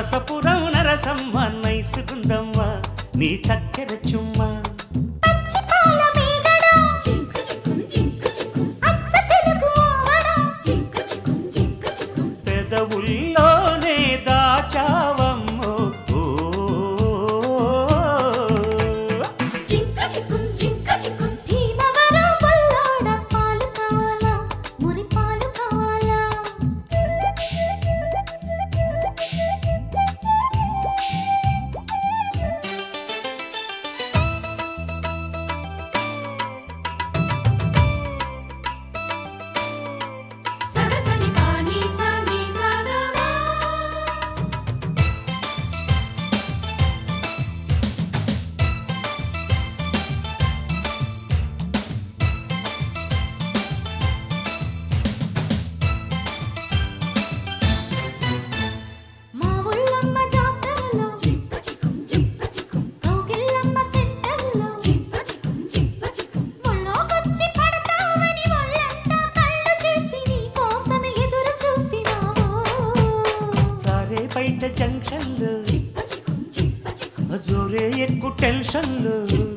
నరసపురం నరసమ్మ నైసుకుందమ్మ నీ చక్కెర చుమ్మా పచ్చిపాల మీగడ అచ్చ తెలుగు ఆవడ పెదవుల్లోనే దాచావమ్మో ఓ. భీమవరం బల్లాడ పాలు కావాలా మురి పాలు కావాలా సగసని పాని సని సగమా మా ఊళ్ళమ్మ జాతరలో కౌగిళ్ళమ్మ సెంటర్లో ముళ్ళోకొచ్చి పడతావని ఒళ్ళంతా కళ్ళు చేసి నీ కోసం ఎదురు చూస్తున్నావు సారే బయట జంక్షన్లు జోరే ఎక్కు టెన్షన్లు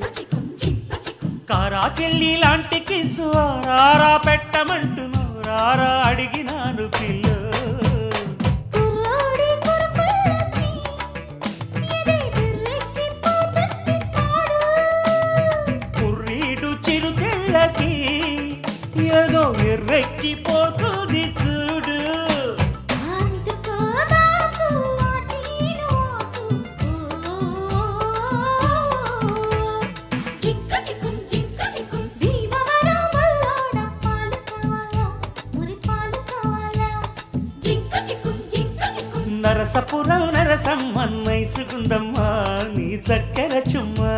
కారాకెళ్ళి లాంటి కిసు రారా పెట్టమంటున్నావు రారా అడిగినాను పిల్లు కుర్రాడి కురుకుళ్ళకి ఎదే బిర్రెక్కి పోతుంది తాడు కుర్రీడు చిరుతిళ్ళకి ఏదో ఎర్రెక్కిపోతుంది చూడు అందుకో దాసు వాటిను ఆసు చిక్క చిక్కుం చిక్క చిక్కుం భీమవరం బల్లాడ పాలు కావాలా మురి పాలు కావాలా చిక్క చిక్కుం చిక్క చిక్కుం నరసపురం నరసమ్మ నైసుకుందమ్మా నీ చక్కెర చుమ్మా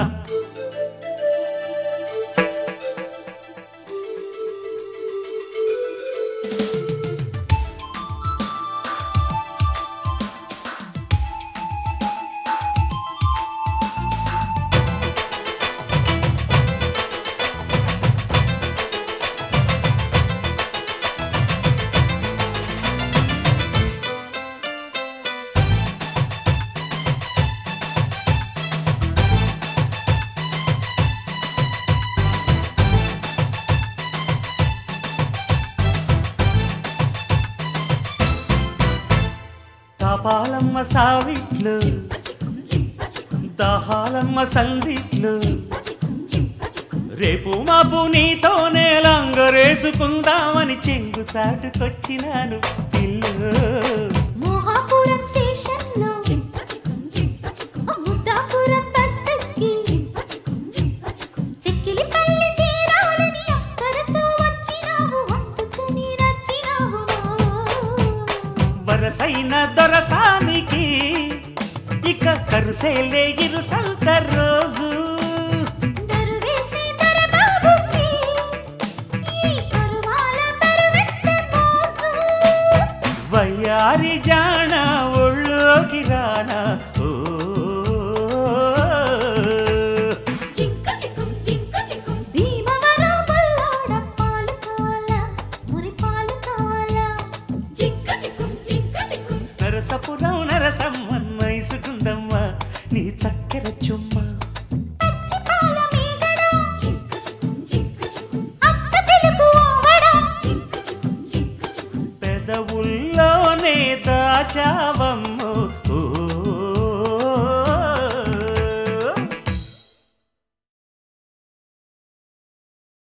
తాపాలమ్మ సావిట్లు దహాలమ్మ సందిట్లు రేపు మాపు నీతోనే లంగరేసుకుందామని చెంగు చాటుకొచ్చినాను పిల్లు మోహాపురం స్టేషన్లో ముద్దాపురం బస్ ఎక్కి చిక్కిలిపల్లి చేరాలని అక్కరతో వచ్చినావు అందుకని నచ్చినావు మావో. వరసైన దొరసానికి ఇక కరుసేలే ఇరు సంత రోజు దరువేసే దొరబాబుకి ఈ కరువాల బరువెత్త మోజు. వయ్యారి జాణ ఒళ్ళోకి రానా ఓ జింక చిక్కుం జింక చిక్కుం భీమవరం బల్లాడ పాలు కావాలా మురి పాలు కావాలా జింక చిక్కుం జింక చిక్కుం నరసపురం నరసమ్మ నైసుకుందమ్మా నీ చక్కెర చుమ్మా పచ్చిపాల మీగడ అచ్చ తెలుగు ఆవడ పెదవుల్లోనే దాచావమ్మో ఓ